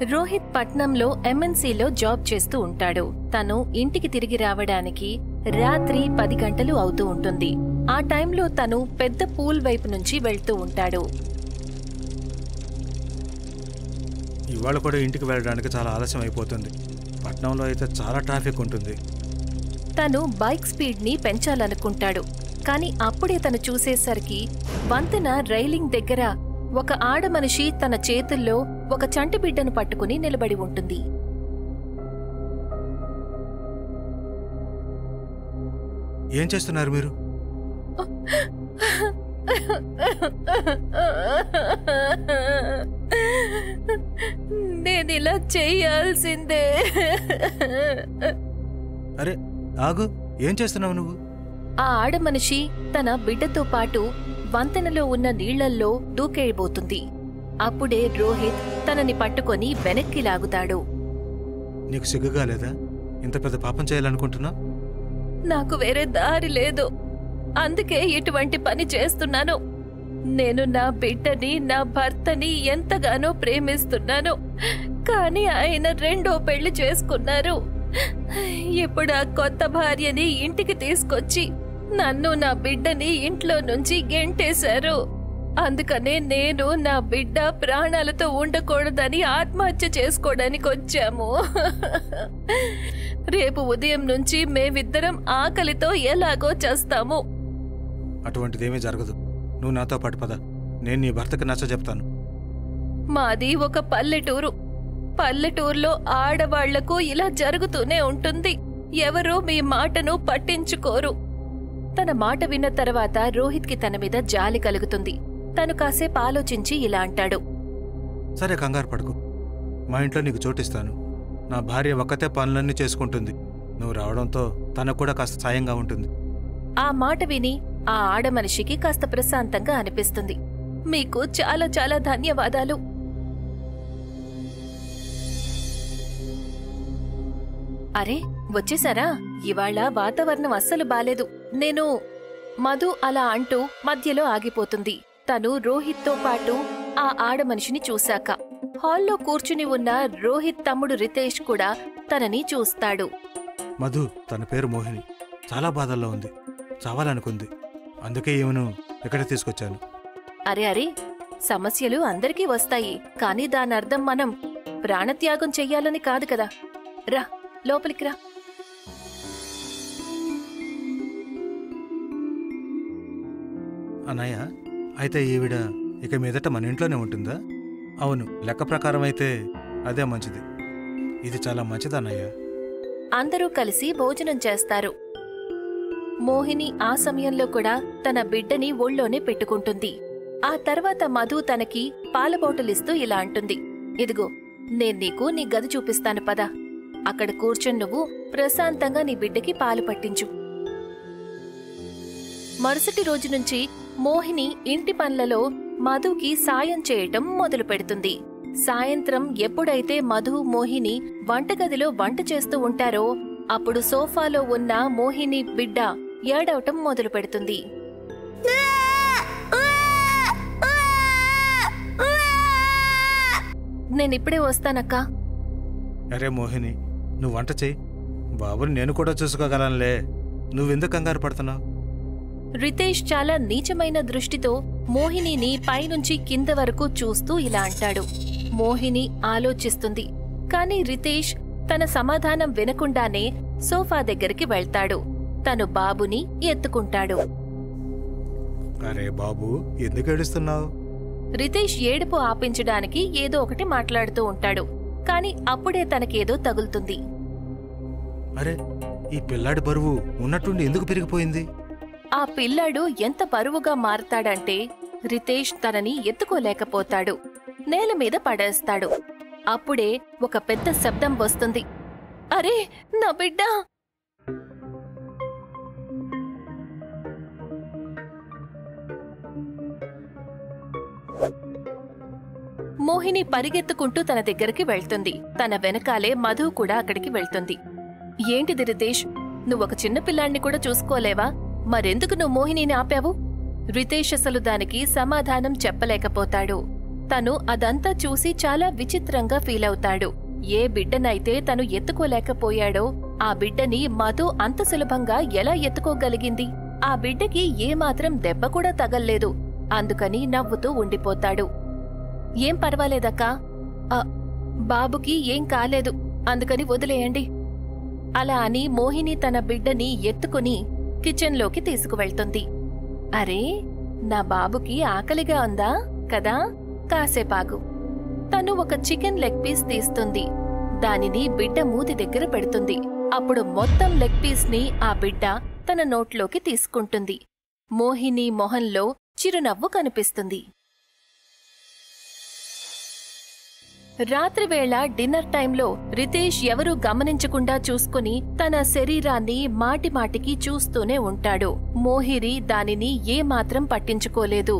రోహిత్ పట్నంలో ఎంఎన్సీలో జాబ్ చేస్తూ ఉంటాడు తను ఇంటికి తిరిగి రావడానికి రాత్రి పది గంటలు అవుతూ ఉంటుంది ఆ టైంలో తను పెద్ద పూల్ వైపు నుంచి వెళ్తూ ఉంటాడు ఇవాళ కూడా ఇంటికి వెళ్ళడానికి చాలా ఆలస్యం అయిపోతుంది పట్నంలో అయితే చాలా ట్రాఫిక్ ఉంటుంది తను బైక్ స్పీడ్ ని పెంచాలనుకుంటాడు కాని అప్పుడే తను చూసేసరికి వంతెన రైలింగ్ దగ్గర ఒక ఆడ మనిషి తన చేతుల్లో ఒక చంటి బిడ్డను పట్టుకుని నిలబడి ఉంటుంది ఏం చేస్తున్నారు మీరు నేను ఇలా చేయాల్సిందే అరే ఆగు ఏం చేస్తున్నావు నువ్వు ఆ ఆడ మనిషి తన బిడ్డతో పాటు వంతెనలో ఉన్న నీళ్లల్లో దూకేయబోతుంది అప్పుడే రోహిత్ తనని పట్టుకొని వెనక్కి లాగుతాడు నీకు సిగ్గుగా లేదా ఇంత పెద్ద పాపం చేయాలనుకుంటున్నా నాకు వేరే దారి లేదు అందుకే ఇటువంటి పని చేస్తున్నాను నేను నా బిడ్డని నా భర్తని ఎంతగానో ప్రేమిస్తున్నాను కానీ ఆయన రెండో పెళ్లి చేసుకున్నారు ఇప్పుడు ఆ కొత్త భార్యని ఇంటికి తీసుకొచ్చి నన్ను నా బిడ్డని ఇంట్లో నుంచి గెంటేశారు అందుకనే నేను నా బిడ్డ ప్రాణాలతో ఉండకూడదని ఆత్మహత్య చేసుకోవడానికి వచ్చాము రేపు ఉదయం నుంచి మేమిద్దరం ఆకలితో ఎలాగో చేస్తాము అటువంటిదేమీ జరగదు నువ్వు నాతో పాటు పద నేను నీ భర్తకి నచ్చ చెప్తాను మాది ఒక పల్లెటూరు పల్లెటూరులో ఆడవాళ్లకు ఇలా జరుగుతూనే ఉంటుంది ఎవరూ మీ మాటను పట్టించుకోరు తన మాట విన్న తర్వాత రోహిత్కి తన మీద జాలి కలుగుతుంది తను కాసేపు ఆలోచించి ఇలా అంటాడు సరే కంగారు పడుకు మా ఇంట్లో నీకు చోటిస్తాను నా భార్య ఒక్కతే పనులన్నీ చేసుకుంటుంది నువ్వు రావడంతో తనకు కూడా కాస్త సాయంగా ఉంటుంది ఆ మాట విని ఆ ఆడ మనిషికి కాస్త ప్రశాంతంగా అనిపిస్తుంది మీకు చాలా చాలా ధన్యవాదాలు అరే వచ్చేసారా ఇవాళ వాతావరణం అస్సలు బాలేదు నేను మధు అలా అంటూ మధ్యలో ఆగిపోతుంది తను రోహిత్తో పాటు ఆ ఆడ మనిషిని చూశాక హాల్లో కూర్చుని ఉన్న రోహిత్ తమ్ముడు రితేష్ కూడా తనని చూస్తాడు మధు తన పేరు మోహిని చాలా బాధల్లో ఉంది చావాలనుకుంది అందుకే ఈమెను ఇక్కడ తీసుకొచ్చాను అరే అరే సమస్యలు అందరికీ వస్తాయి కానీ దాని అర్థం మనం ప్రాణత్యాగం చెయ్యాలని కాదు కదా రా లోపలికి రా అన్నయ్య అయితే ఈవిడ ఇక మీదట మన ఇంట్లోనే ఉంటుందా అవును లెక్క ప్రకారం అయితే అదే మంచిది ఇది చాలా మంచిది అన్నయ్య అందరూ కలిసి భోజనం చేస్తారు మోహిని ఆ సమయంలో కూడా తన బిడ్డని ఒళ్ళోనే పెట్టుకుంటుంది ఆ తర్వాత మధు తనకి పాల బాటిలిస్తూ ఇలా అంటుంది ఇదిగో నేను నీకు నీ గది చూపిస్తాను పద అక్కడ కూర్చొని నువ్వు ప్రశాంతంగా నీ బిడ్డకి పాలు పట్టించు మరుసటి రోజు నుంచి మోహిని ఇంటి పనులలో మధుకి సాయం చేయటం మొదలు పెడుతుంది సాయంత్రం ఎప్పుడైతే మధు మోహిని వంటగదిలో వంట చేస్తూ ఉంటారో అప్పుడు సోఫాలో ఉన్న మోహిని బిడ్డ ఏడవటం మొదలు పెడుతుంది నేనిప్పుడే వస్తానక్కా అరే మోహిని నువ్వు వంట చెయ్యి బాబుని నేను కూడా చూసుకోగలనులే నువ్వెందుకు కంగారు పడుతున్నావు రితేష్ చాలా నీచమైన దృష్టితో మోహినిని పైనుంచి కింద వరకు చూస్తూ ఇలా అంటాడు మోహిని ఆలోచిస్తుంది కాని రితేష్ తన సమాధానం వినకుండానే సోఫా దగ్గరికి వెళ్తాడు తను బాబుని ఎత్తుకుంటాడు అరే బాబు ఎందుకు ఏడుస్తున్నావు రితేష్ ఏడుపు ఆపించడానికి ఏదో ఒకటి మాట్లాడుతూ ఉంటాడు కాని అప్పుడే తనకేదో తగులుతుంది అరే ఈ పిల్లాడి బరువు ఉన్నట్టుండి ఎందుకు పెరిగిపోయింది ఆ పిల్లాడు ఎంత బరువుగా మారతాడంటే రితేష్ తనని ఎత్తుకోలేకపోతాడు నేల మీద పడేస్తాడు అప్పుడే ఒక పెద్ద శబ్దం వస్తుంది అరే నా బిడ్డ మోహిని పరిగెత్తుకుంటూ తన దగ్గరికి వెళ్తుంది తన వెనకాలే మధు కూడా అక్కడికి వెళ్తుంది ఏంటిది రితేష్ నువ్వొక చిన్న పిల్లాన్ని కూడా చూసుకోలేవా మరెందుకు నువ్వు మోహినిని ఆపావు రితేష్ అసలు దానికి సమాధానం చెప్పలేకపోతాడు తను అదంతా చూసి చాలా విచిత్రంగా ఫీల్ అవుతాడు ఏ బిడ్డనైతే తను ఎత్తుకోలేకపోయాడో ఆ బిడ్డని మధు అంత సులభంగా ఎలా ఎత్తుకోగలిగింది ఆ బిడ్డకి ఏమాత్రం దెబ్బ కూడా తగల్లేదు అందుకని నవ్వుతూ ఉండిపోతాడు ఏం పర్వాలేదక్కా ఆ, బాబుకి ఏం కాలేదు అందుకని వదిలేయండి అలా అని మోహిని తన బిడ్డని ఎత్తుకుని కిచెన్లోకి తీసుకువెళ్తుంది అరే నా బాబుకి ఆకలిగా ఉందా కదా కాసేపాగు తను ఒక చికెన్ లెగ్ పీస్ తీస్తుంది దానిని బిడ్డ మూతి దగ్గర పెడుతుంది అప్పుడు మొత్తం లెగ్ పీస్ ని ఆ బిడ్డ తన నోట్లోకి తీసుకుంటుంది మోహిని మొహంలో చిరునవ్వు కనిపిస్తుంది రాత్రివేళ డిన్నర్ టైంలో రితేష్ ఎవరూ గమనించకుండా చూసుకుని తన శరీరాన్ని మాటిమాటికి చూస్తూనే ఉంటాడు మోహిరి దానిని ఏమాత్రం పట్టించుకోలేదు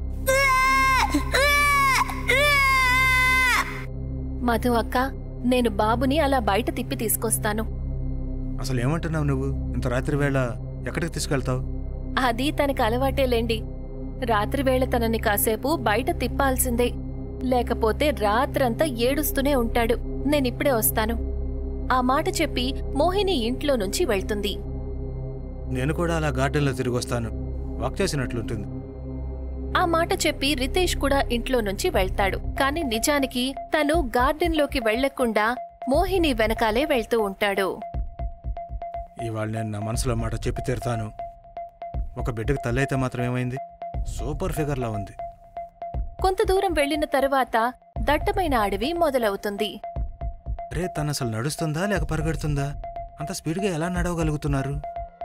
మధు అక్క నేను బాబుని అలా బయట తిప్పి తీసుకొస్తాను అసలు ఏమంటున్నావు నువ్వు ఇంత రాత్రి వేళ ఎక్కడికి తీసుకెళ్తావు అది తనకు అలవాటేలేండి రాత్రివేళ తనని కాసేపు బయట తిప్పాల్సిందే లేకపోతే రాత్రంతా ఏడుస్తూనే ఉంటాడు నేనిప్పుడే వస్తాను ఆ మాట చెప్పి మోహిని ఇంట్లో నుంచి వెళ్తుంది నేను కూడా అలా గార్డెన్లో తిరిగి వస్తాను వాక్ చేసినట్లుంటుంది ఆ మాట చెప్పి రితేష్ కూడా ఇంట్లో నుంచి వెళ్తాడు కాని నిజానికి తను గార్డెన్లోకి వెళ్లకుండా మోహిని వెనకాలే వెళ్తూ ఉంటాడు ఇవాళ నేను నా మనసులో మాట చెప్పి తీరుతాను ఒక బిడ్డకి తల్లి అయితే మాత్రం ఏమైంది సూపర్ ఫిగర్లా ఉంది కొంత దూరం వెళ్లిన తరువాత దట్టమైన అడవి మొదలవుతుంది రే తను అసలు నడుస్తుందా లేక పరిగెడుతుందా అంత స్పీడ్గా ఎలా నడవగలుగుతున్నారు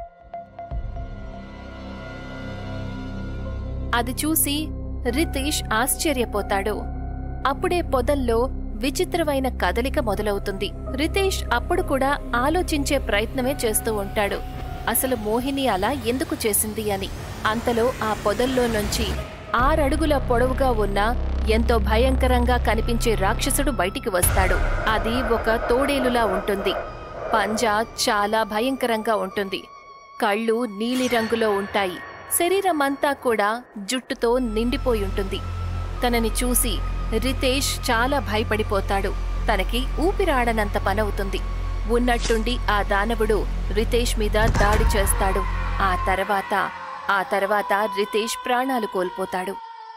అది చూసి రితేష్ ఆశ్చర్యపోతాడు అప్పుడే పొదల్లో విచిత్రమైన కదలిక మొదలవుతుంది రితేష్ అప్పుడు కూడా ఆలోచించే ప్రయత్నమే చేస్తూ ఉంటాడు అసలు మోహిని అలా ఎందుకు చేసింది అని అంతలో ఆ పొదల్లో నుంచి ఆరడుగుల పొడవుగా ఉన్న ఎంతో భయంకరంగా కనిపించే రాక్షసుడు బయటికి వస్తాడు అది ఒక తోడేలులా ఉంటుంది పంజా చాలా భయంకరంగా ఉంటుంది కళ్ళు నీలిరంగులో ఉంటాయి శరీరమంతా కూడా జుట్టుతో నిండిపోయి ఉంటుంది తనని చూసి రితేష్ చాలా భయపడిపోతాడు తనకి ఊపిరాడనంత పనవుతుంది ఉన్నట్టుండి ఆ దానవుడు రితేష్ మీద దాడి చేస్తాడు ఆ తర్వాత ఆ తర్వాత రితేష్ ప్రాణాలు కోల్పోతాడు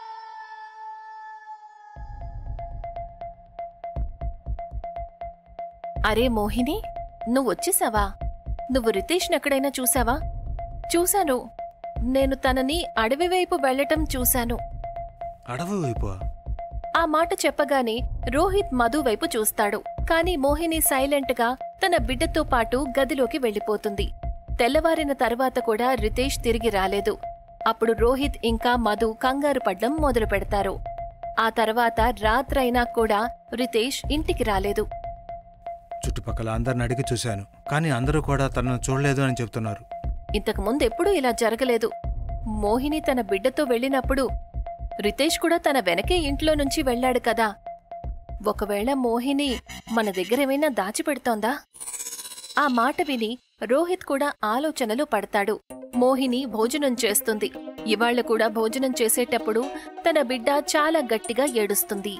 అరే మోహిని నువ్వొచ్చేసావా నువ్వు రితేష్ని ఎక్కడైనా చూసావా చూశాను నేను తనని అడవి వైపు వెళ్లటం చూశాను అడవి వైపు ఆ మాట చెప్పగానే రోహిత్ మధు వైపు చూస్తాడు కాని మోహిని సైలెంట్గా తన బిడ్డతో పాటు గదిలోకి వెళ్లిపోతుంది తెల్లవారిన తర్వాత కూడా రితేష్ తిరిగి రాలేదు అప్పుడు రోహిత్ ఇంకా మధు కంగారు పడ్డం మొదలు పెడతారు ఆ తర్వాత రాత్రైనా కూడా రితేష్ ఇంటికి రాలేదు చుట్టుపక్కల అందరిని అడిగి చూశాను కానీ అందరూ కూడా తనను చూడలేదు అని చెప్తున్నారు ఇంతకు ముందెప్పుడూ ఇలా జరగలేదు మోహిని తన బిడ్డతో వెళ్ళినప్పుడు రితేష్ కూడా తన వెనకే ఇంట్లో నుంచి వెళ్ళాడు కదా ఒకవేళ మోహిని మన దగ్గరేమైనా దాచిపెడుతోందా ఆ మాట విని రోహిత్ కూడా ఆలోచనలో పడతాడు మోహిని భోజనం చేస్తుంది ఇవాళ్ల కూడా భోజనం చేసేటప్పుడు తన బిడ్డ చాలా గట్టిగా ఏడుస్తుంది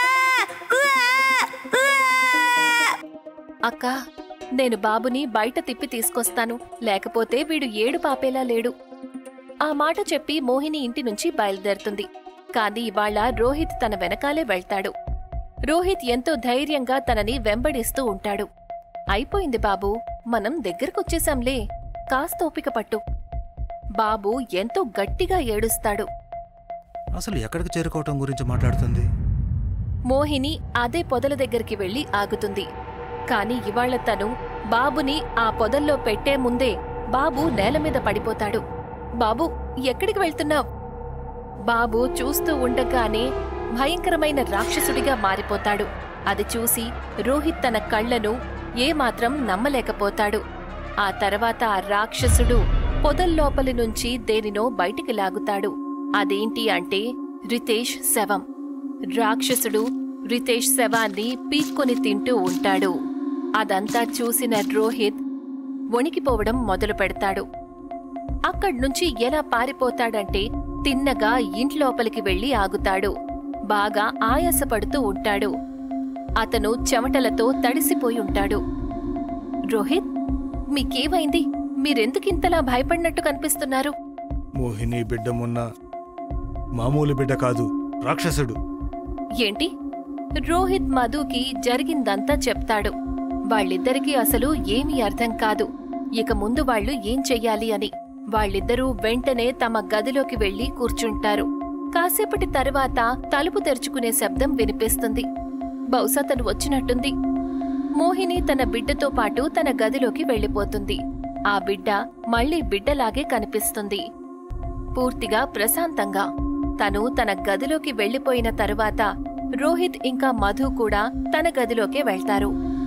అక్క నేను బాబుని బయట తిప్పి తీసుకొస్తాను లేకపోతే వీడు ఏడు పాపేలా లేడు ఆ మాట చెప్పి మోహిని ఇంటి నుంచి బయలుదేరుతుంది కాని ఇవాళ రోహిత్ తన వెనకాలే వెళ్తాడు రోహిత్ ఎంతో ధైర్యంగా తనని వెంబడిస్తూ ఉంటాడు అయిపోయింది బాబు మనం దగ్గరకొచ్చేశాంలే కాస్త ఓపిక పట్టు బాబు ఎంతో గట్టిగా ఏడుస్తాడు అసలు ఎక్కడికి చేరుకోవటం గురించి మాట్లాడుతుంది మోహిని అదే పొదల దగ్గరికి వెళ్లి ఆగుతుంది కాని ఇవాళ తను బాబుని ఆ పొదల్లో పెట్టే ముందే బాబు నేల మీద పడిపోతాడు బాబు ఎక్కడికి వెళ్తున్నావ్ బాబు చూస్తూ ఉండగానే భయంకరమైన రాక్షసుడిగా మారిపోతాడు అది చూసి రోహిత్ తన కళ్లను ఏమాత్రం నమ్మలేకపోతాడు ఆ తర్వాత ఆ రాక్షసుడు పొదల్లోపలి నుంచి దేనినో బయటికి లాగుతాడు అదేంటి అంటే రితేష్ శవం రాక్షసుడు రితేష్ శవాన్ని పీక్కొని తింటూ ఉంటాడు అదంతా చూసిన రోహిత్ వణికిపోవడం మొదలు పెడతాడు అక్కడ్నుంచి ఎలా పారిపోతాడంటే తిన్నగా ఇంట్లోపలికి వెళ్లి ఆగుతాడు బాగా ఆయాసపడుతూ ఉంటాడు అతను చెమటలతో తడిసిపోయి ఉంటాడు రోహిత్ మీకేమైంది మీరెందుకింతలా భయపడినట్టు కనిపిస్తున్నారు మోహిని బిడ్డ మొన్న మామూలు బిడ్డ కాదు రాక్షసుడు ఏంటి రోహిత్ మధుకి జరిగిందంతా చెప్తాడు వాళ్ళిద్దరికీ అసలు ఏమీ అర్థం కాదు ఇక ముందు వాళ్ళు ఏం చెయ్యాలి అని వాళ్ళిద్దరూ వెంటనే తమ గదిలోకి వెళ్లి కూర్చుంటారు కాసేపటి తరువాత తలుపు తెరుచుకునే శబ్దం వినిపిస్తుంది బహుశా తను వచ్చినట్టుంది మోహిని తన బిడ్డతో పాటు తన గదిలోకి వెళ్లిపోతుంది ఆ బిడ్డ మళ్ళీ బిడ్డలాగే కనిపిస్తుంది పూర్తిగా ప్రశాంతంగా తను తన గదిలోకి వెళ్లిపోయిన తరువాత రోహిత్ ఇంకా మధు కూడా తన గదిలోకే వెళ్తారు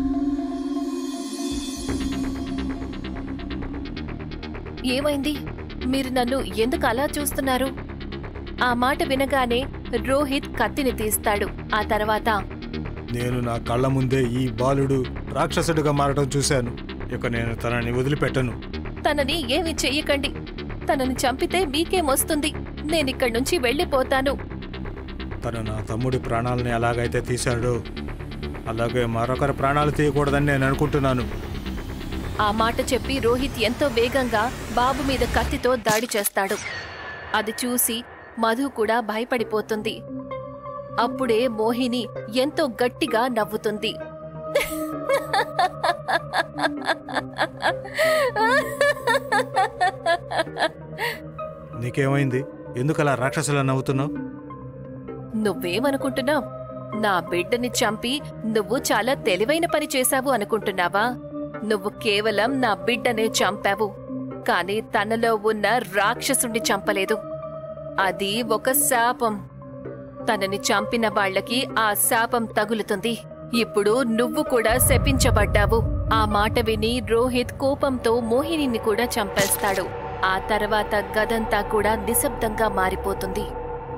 ఏమైంది మీరు నన్ను ఎందుకు అలా చూస్తున్నారు ఆ మాట వినగానే రోహిత్ కత్తిని తీస్తాడు ఆ తర్వాత నేను నా కళ్ళ ముందే ఈ బాలుడు రాక్షసుడిగా మారడం చూశాను ఇక నేను తనని వదిలిపెట్టను తనని ఏమి చెయ్యకండి తనని చంపితే మీకేమొస్తుంది నేనిక్కడి నుంచి వెళ్ళిపోతాను తను నా తమ్ముడి ప్రాణాలని ఎలాగైతే తీశాడో అలాగే మరొకరి ప్రాణాలు తీయకూడదని నేను అనుకుంటున్నాను ఆ మాట చెప్పి రోహిత్ ఎంతో వేగంగా బాబు మీద కత్తితో దాడి చేస్తాడు అది చూసి మధు కూడా భయపడిపోతుంది అప్పుడే మోహిని ఎంతో గట్టిగా నవ్వుతుంది నీకేమైంది ఎందుకు అలా రాక్షసులా నవ్వుతున్నావు నువ్వేమనుకుంటున్నావ్ నా బిడ్డని చంపి నువ్వు చాలా తెలివైన పని చేశావు అనుకుంటున్నావా నువ్వు కేవలం నా బిడ్డనే చంపావు కాని తనలో ఉన్న రాక్షసుణ్ణి చంపలేదు అది ఒక శాపం తనని చంపిన వాళ్ళకి ఆ శాపం తగులుతుంది ఇప్పుడు నువ్వు కూడా శపించబడ్డావు ఆ మాట విని రోహిత్ కోపంతో మోహినిని కూడా చంపేస్తాడు ఆ తర్వాత గదంతా కూడా నిశ్శబ్దంగా మారిపోతుంది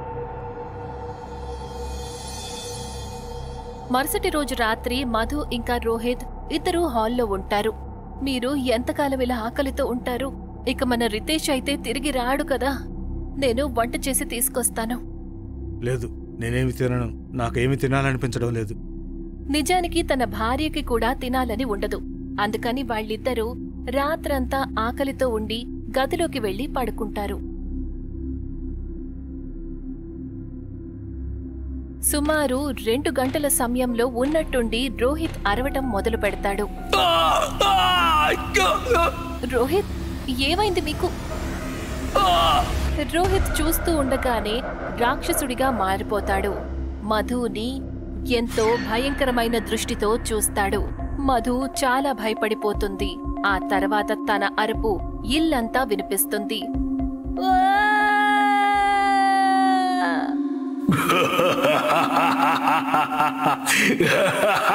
మరుసటి రోజు రాత్రి మధు ఇంకా రోహిత్ ఇద్దరూ హాల్లో ఉంటారు మీరు ఎంతకాలం ఇలా ఆకలితో ఉంటారు ఇక మన రితేష్ అయితే తిరిగి రాడు కదా నేను వంట చేసి తీసుకొస్తాను లేదు నేనేమి తినను నాకేమి తినాలనిపించడం లేదు నిజానికి తన భార్యకి కూడా తినాలని ఉండదు అందుకని వాళ్ళిద్దరూ రాత్రంతా ఆకలితో ఉండి గదిలోకి వెళ్లి పడుకుంటారు సుమారు రెండు గంటల సమయంలో ఉన్నట్టుండి రోహిత్ అరవటం మొదలు పెడతాడు రోహిత్ ఏమైంది మీకు రోహిత్ చూస్తూ ఉండగానే రాక్షసుడిగా మారిపోతాడు మధుని ఎంతో భయంకరమైన దృష్టితో చూస్తాడు మధు చాలా భయపడిపోతుంది ఆ తర్వాత తన అరుపు ఇల్లంతా వినిపిస్తుంది "ఆ!"